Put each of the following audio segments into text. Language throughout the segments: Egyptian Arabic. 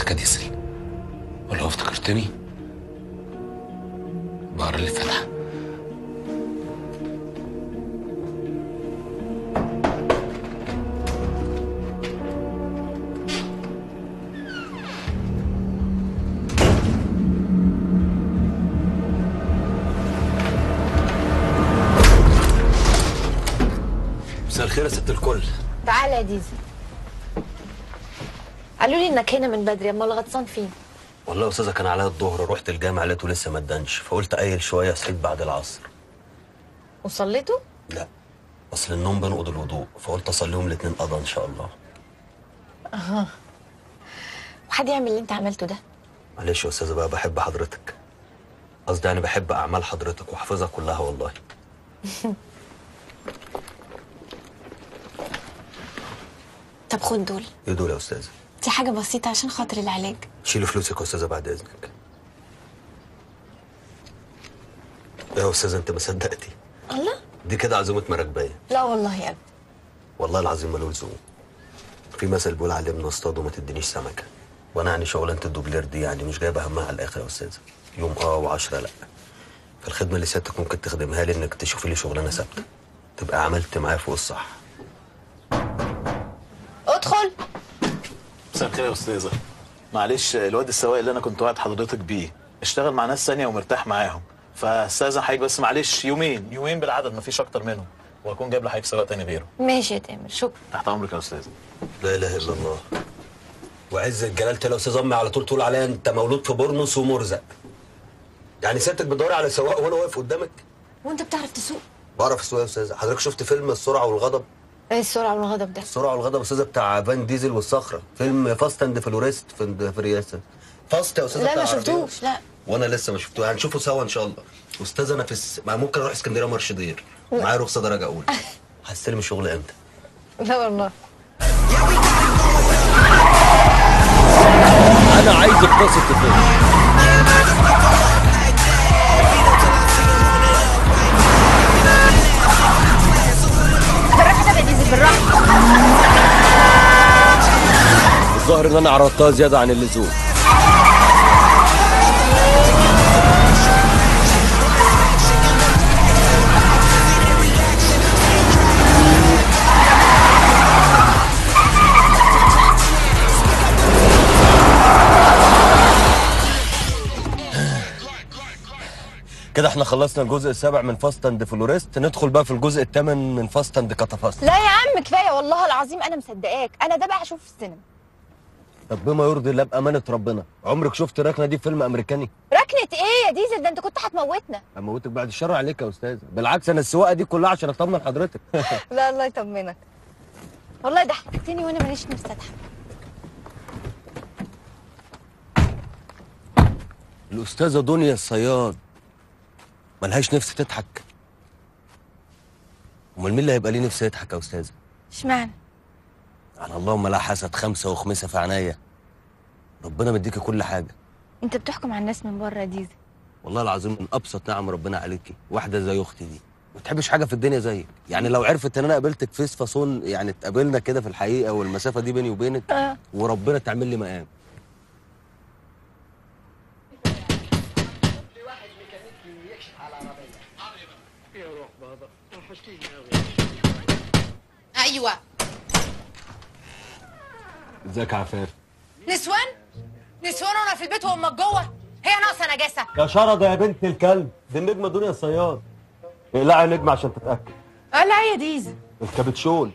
نفسك يا ديزل ولو افتكرتني بقرا لي الفاتحه مساء الخير يا ست الكل تعالى يا ديزل قالوا لي انك هنا من بدري امال غطسان فين والله يا استاذه كان عليا الظهر رحت الجامع لقيته لسه ما ادانش فقلت ايل شويه صحيت بعد العصر وصليتوا لا اصل النوم بنقض الوضوء فقلت اصليهم الاثنين قضى ان شاء الله اها وحد يعمل اللي انت عملته ده معلش يا استاذه بقى بحب حضرتك قصدي يعني بحب اعمال حضرتك وحافظها كلها والله طب خد دول ايه دول يا استاذه دي حاجه بسيطه عشان خاطر العلاج شيلي فلوسك يا استاذه بعد اذنك إيه يا استاذه انت ما صدقتي الله دي كده عزومه مراكبيه لا والله يا ابني والله العظيم ملوش لزوم في مثل بيقول علمنا اصطاد وما تدينيش سمكه وانا يعني شغلانه الدوبلير دي يعني مش جايبه همها على الاخر يا استاذه يوم اه وعشرة لا فالخدمه اللي سيادتك ممكن تخدمها لي انك تشوفي لي شغلانه ثابته تبقى عملت معايا فوق الصح ادخل مساء الخير يا استاذه معلش الواد السواق اللي انا كنت وعد حضرتك بيه اشتغل مع ناس ثانيه ومرتاح معاهم فاستاذن حضرتك بس معلش يومين يومين بالعدد مفيش اكتر منهم واكون جايب لحضرتك سواق تاني غيره ماشي يا تامر شكرا تحت امرك يا استاذه لا اله الا الله وعز جلالة يا استاذ امي على طول تقول عليا انت مولود في بورنوس ومرزق يعني سيادتك بتدوري على سواق وانا واقف قدامك وانت بتعرف تسوق بعرف السواقه يا استاذه حضرتك شفت فيلم السرعه والغضب ايه السرعه والغضب ده السرعه والغضب يا استاذه بتاع فان ديزل والصخره فيلم فاست اند فلوريست في في رياسه فاست يا استاذه لا بتاع ما عربيات. شفتوش لا وانا لسه ما شفتوه هنشوفه سوا ان شاء الله استاذ انا في الس... ما ممكن اروح اسكندريه مرشدير معايا رخصه درجه اولى هستلم الشغل امتى لا والله انا عايز اتصل تفهم بالراحه كده يا ديزل بالراحه الظاهر ان انا عرضتها زياده عن اللزوم كده احنا خلصنا الجزء السابع من فاست اند فلوريست ندخل بقى في الجزء الثامن من فاست اند كاتافاست لا يا عم كفايه والله العظيم انا مصدقاك انا ده بقى هشوفه في السينما طب بما يرضي الله بامانه ربنا عمرك شفت ركنه دي في فيلم امريكاني ركنه ايه يا ديزل ده انت كنت هتموتنا اموتك بعد الشر عليك يا استاذ بالعكس انا السواقه دي كلها عشان اطمن حضرتك لا الله يطمنك والله ضحكتني وانا ماليش نفسي اضحك الاستاذه دنيا الصياد ملهاش نفس تضحك امال مين اللي هيبقى ليه نفس يضحك يا استاذه اشمعنى على اللهم لا حسد خمسه وخمسه في عينيا ربنا مديكي كل حاجه انت بتحكم على الناس من بره يا ديزل والله العظيم من ابسط نعم ربنا عليكي واحده زي اختي دي ما تحبش حاجه في الدنيا زيك يعني لو عرفت ان انا قابلتك فيس فاصون يعني اتقابلنا كده في الحقيقه والمسافه دي بيني وبينك اه وربنا تعمل لي مقام ايوه ازيك يا عفاف نسوان نسوان وانا في البيت وامك جوه هي ناقصه نجاسه يا شرده يا بنت الكلب دي النجمه دنيا الصياد اقلعي نجمه عشان تتاكد اه لا يا ديزل الكابتشون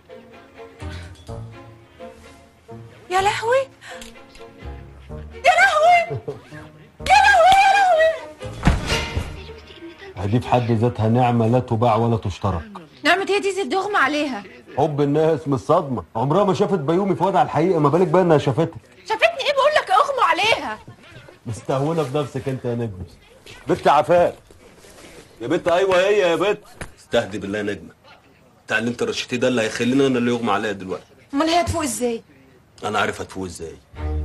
يا لهوي يا لهوي يا لهوي يا لهوي دي في حد ذاتها نعمه لا تباع ولا تشترك نعمة ايه ديزل دي اغمى عليها حب الناس مش صدمه عمرها ما شافت بيومي فؤاد على الحقيقه ما بالك بقى انها شافتك شافتني ايه بقول لك اغمى عليها مستهونه بنفسك انت يا نجم بنت عفاف يا بنت ايوه هي يا بنت استهدي بالله يا نجمه بتاع اللي انت رشيتيه ده اللي هيخليني انا اللي يغمى عليا دلوقتي امال هي هتفوق ازاي انا عارف هتفوق ازاي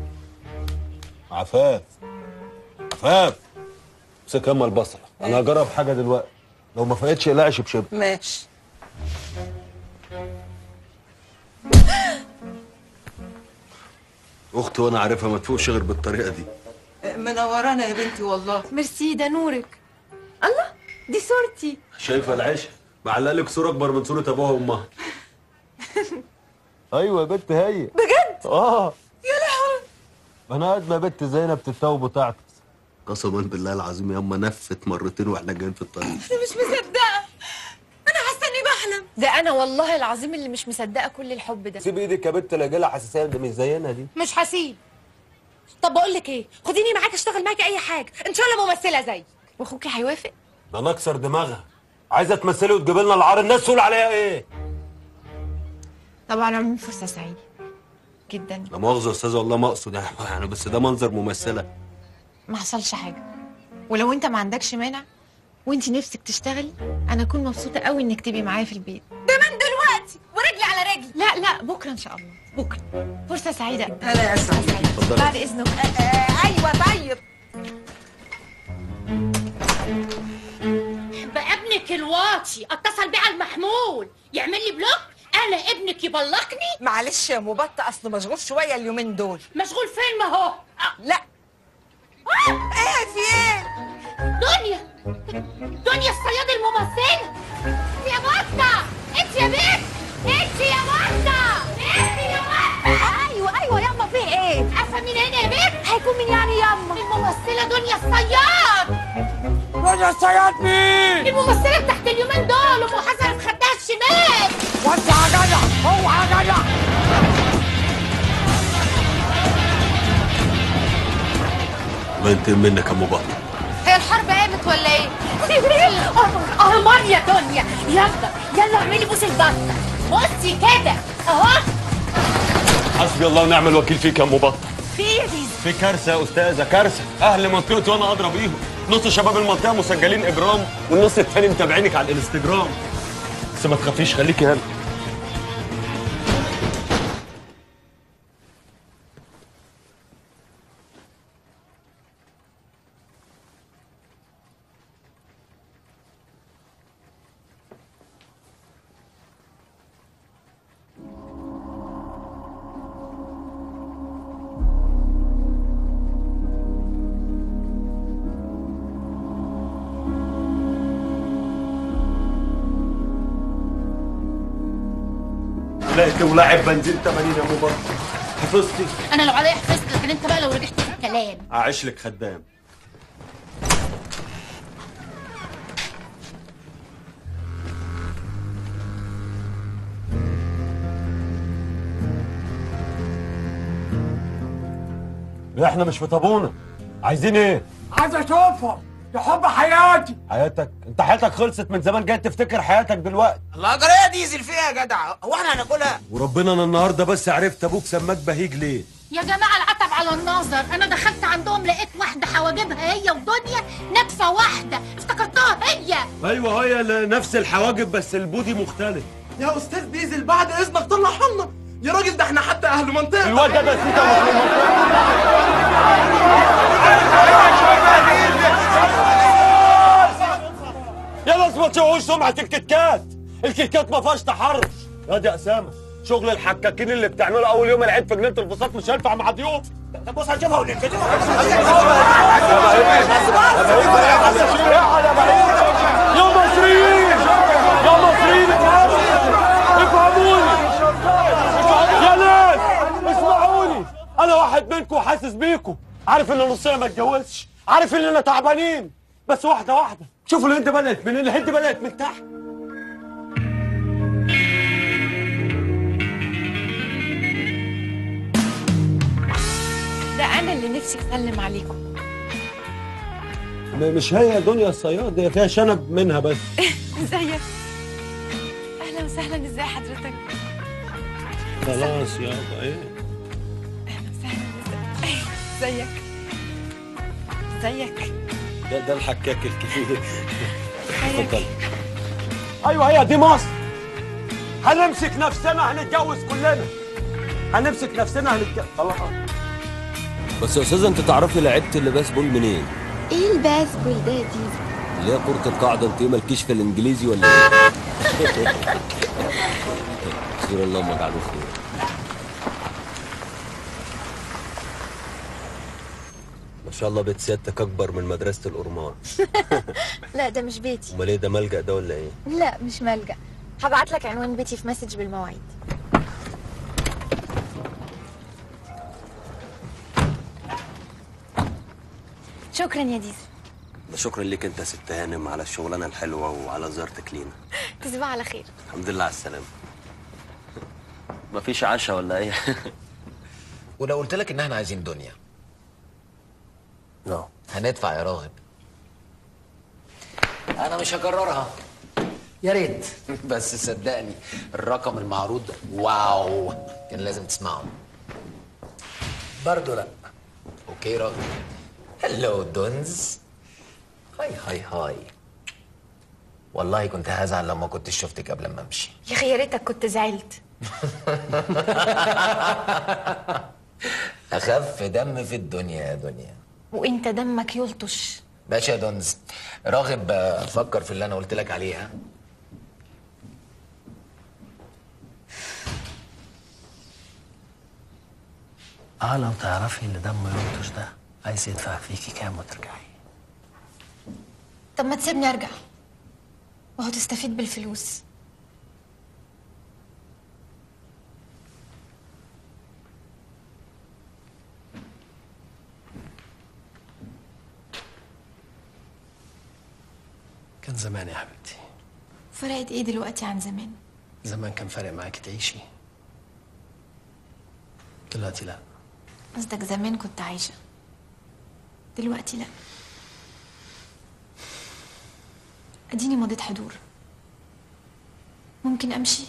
عفاف عفاف امسك ياما البصره انا هجرب حاجه دلوقتي لو ما فقتش اقلعي شبشب ماشي اختي وانا عارفها ما تفوقش غير بالطريقه دي منورانا يا بنتي والله ميرسي ده نورك الله دي صورتي شايفه العيش معلق لك صوره اكبر من صوره ابوها وامها ايوه يا بنت هي بجد اه يا لهوي انا قد ما بنت زينب تتوب وتعطس قسما بالله العظيم يا اما نفت مرتين واحنا جايين في الطريق انا مش مصدقه انا حاسه اني بحلم ده انا والله العظيم اللي مش مصدقه كل الحب ده سيب ايدك يا بنت لا جالها حساسيه ده مش زينا دي مش هسيب طب بقول لك ايه خديني معاك اشتغل معاكي اي حاجه ان شاء الله ممثله زي واخوكي هيوافق ده انا اكسر دماغها عايزه تمثلي وتجيب لنا العار الناس تقول عليها ايه طبعا عموما فرصه سعيده جدا لا مؤاخذه يا استاذه والله ما اقصد يعني بس ده منظر ممثله ما حصلش حاجه ولو انت ما عندكش مانع وانت نفسك تشتغلي انا اكون مبسوطه قوي انك تبقي معايا في البيت ده من دلوقتي ورجلي على رجلي لا لا بكره ان شاء الله بكره فرصه سعيده هلا يا سعيد اتفضلي. بعد اذنك ايوه طيب بقى ابنك الواطي اتصل بيه على المحمول يعمل لي بلوك انا ابنك يبلقني معلش يا مبطة اصل مشغول شويه اليومين دول مشغول فين ما هو لا ايه في ايه دنيا دنيا الصياد الممثلة يا بطة انت يا بنت انت يا بطة انت يا بطة ايوه ايوه ياما في ايه عارفة مين هنا يا بنت هيكون مين يعني ياما الممثلة دنيا الصياد دنيا الصياد مين؟ الممثلة بتاعت اليومين دول ام حسن في خدها الشمال وانت يا جدع اوعى يا جدع ما انت منك يا ام بطل هي الحرب قامت ولا ايه قمر يا دنيا يلا يلا اعملي بوس البطة بصي كده اهو حسبي الله ونعم الوكيل فيك يا ام بطل في ايه يا زيزو في كارثه يا استاذه كارثه اهل منطقتي وانا ادرى بيهم نص شباب المنطقه مسجلين اجرام والنص التاني متابعينك على الانستجرام بس ما تخافيش خليكي هنا لقيت ولاعب بنزين 80 يا ام بطل حفظتي انا لو عليا حفظت لكن انت بقى لو رجعت في الكلام اعيش لك خدام احنا مش في طابونه عايزين ايه عايز اشوفهم ده حب حياتي حياتك انت حياتك خلصت من زمان جاي تفتكر حياتك دلوقتي الله جريه ديزل فيها يا جدع هو احنا هناكلها وربنا انا النهارده بس عرفت ابوك سماك بهيج ليه يا جماعة العتب على النظر أنا دخلت عندهم لقيت واحدة حواجبها هي ودنيا نتفة واحدة افتكرتها هي ايوه هي ل- نفس الحواجب بس البودي مختلف يا استاذ ديزل بعد اذنك طلعها لنا يا راجل ده احنا حتى اهل منطقه الواد ده بس يا ناس ما تشوهوش سمعة الكتكات الكتكات ما فيهاش تحرش يا دي اسامه شغل الحكاكين اللي بتعمله اول يوم العيد في جنينه البساط مش هينفع مع ضيوف طب بص هنشوفها ونكتب يا مصريين يا مصريين افهموني يا ناس اسمعوني انا واحد منكم وحاسس بيكم عارف ان نصنا ما اتجوزش عارف اننا تعبانين بس واحده واحده شوفوا الهند بدات من الهند بدات من تحت ده انا اللي نفسي اسلم عليكم مش هي دنيا الصياد هي فيها شنب منها بس ازيك اهلا وسهلا ازي حضرتك خلاص يابا ايه اهلا وسهلا ازيك ازيك ازيك ده ده الحكاك الكبير اتفضل ايوه هي دي مصر هنمسك نفسنا هنتجوز كلنا هنمسك نفسنا هنتجوز خلاص بس يا استاذه انت تعرفي لعيبه اللباس بول منين؟ ايه الباسبول ده يا ديزل اللي هي كرة القاعدة انت ايه مالكيش في الانجليزي ولا ايه؟ خير اللهم اجعله خير ما شاء الله بيت سيادتك اكبر من مدرسه الأرمان لا ده مش بيتي امال ايه ده ملجأ ده ولا ايه لا مش ملجأ هبعت لك عنوان بيتي في مسج بالمواعيد شكرا يا ديزل ده شكرا ليك انت يا ست هانم على الشغلانه الحلوه وعلى زيارتك لينا تصبح على خير الحمد لله على السلامه مفيش عشاء ولا ايه ولو قلت لك ان احنا عايزين دنيا لا هندفع يا راغب انا مش هكررها يا ريت بس صدقني الرقم المعروض واو كان لازم تسمعه برضه لا اوكي راغب هلو دونز هاي هاي هاي والله كنت هزعل لما كنت شفتك قبل ما امشي يا اخي يا ريتك كنت زعلت اخف دم في الدنيا يا دنيا وانت دمك يلطش ماشي يا دونز راغب آه، فكر في اللي انا قلت لك عليه ها اه لو تعرفي اللي دمه ينطش ده عايز يدفع فيكي كام وترجعي طب ما تسيبني ارجع وهو تستفيد بالفلوس كان زمان يا حبيبتي فرقت ايه دلوقتي عن زمان زمان كان فارق معاكي تعيشي دلوقتي لا قصدك زمان كنت عايشة دلوقتي لا اديني مضيت حضور ممكن امشي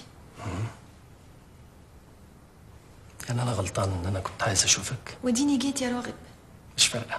يعني انا غلطان ان انا كنت عايز اشوفك وديني جيت يا راغب مش فارقه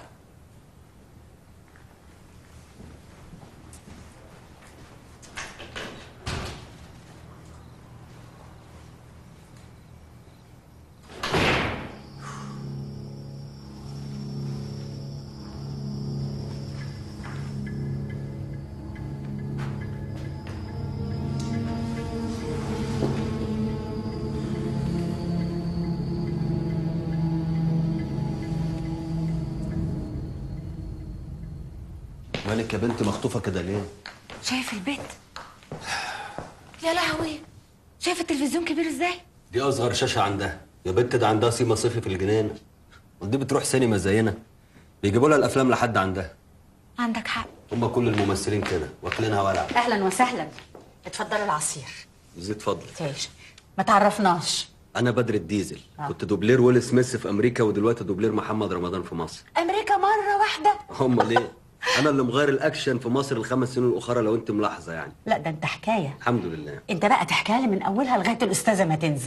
مالك يا بنت مخطوفه كده ليه شايف البيت يا لهوي شايف التلفزيون كبير ازاي دي اصغر شاشه عندها يا بنت ده عندها سيما صيفي في الجنينه ودي بتروح سينما زينا بيجيبوا لها الافلام لحد عندها عندك حق هم كل الممثلين كده واكلينها ولع اهلا وسهلا اتفضلوا العصير زيد فضل تعيش ما تعرفناش انا بدر الديزل آه. كنت دوبلير ويل سميث في امريكا ودلوقتي دوبلير محمد رمضان في مصر امريكا مره واحده هم ليه انا اللي مغير الاكشن في مصر الخمس سنين الاخرى لو انت ملاحظه يعني لا ده انت حكايه الحمد لله انت بقى تحكيها لي من اولها لغايه الاستاذه ما تنزل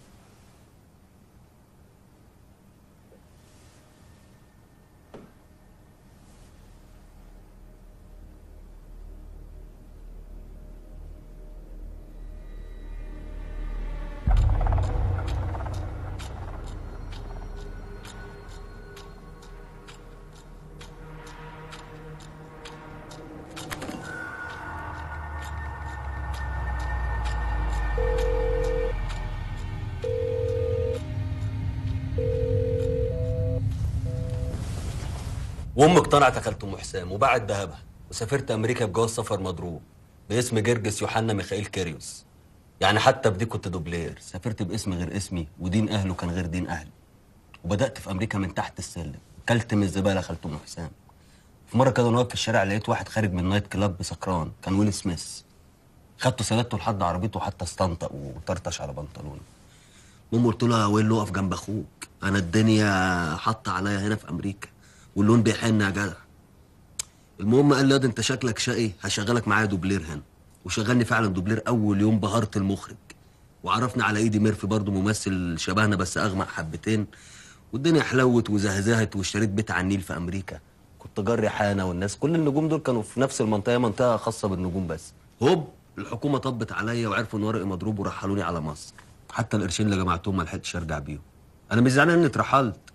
وامي اقتنعت يا خالة ام حسام وباعت ذهبها وسافرت امريكا بجواز سفر مضروب باسم جرجس يوحنا ميخائيل كيريوس يعني حتى بدي كنت دوبلير سافرت باسم غير اسمي ودين اهله كان غير دين اهلي وبدات في امريكا من تحت السلم كلت من الزباله يا خالة ام حسام في مره كده وانا واقف في الشارع لقيت واحد خارج من نايت كلاب سكران كان ويل سميث خدته سندته لحد عربيته حتى استنطق وطرطش على بنطلونه المهم قلت له يا ويل اقف جنب اخوك انا الدنيا حاطه عليا هنا في امريكا واللون بيحن يا جدع المهم قال لي ياض انت شكلك شقي هشغلك معايا دوبلير هنا وشغلني فعلا دوبلير اول يوم بهرت المخرج وعرفني على ايدي ميرفي برضه ممثل شبهنا بس اغمق حبتين والدنيا حلوت وزهزهت واشتريت بيت على النيل في امريكا كنت جري حانه والناس كل النجوم دول كانوا في نفس المنطقه منطقه خاصه بالنجوم بس هوب الحكومه طبت عليا وعرفوا ان ورقي مضروب ورحلوني على مصر حتى القرشين اللي جمعتهم ما لحقتش ارجع بيهم انا مش زعلان اني اترحلت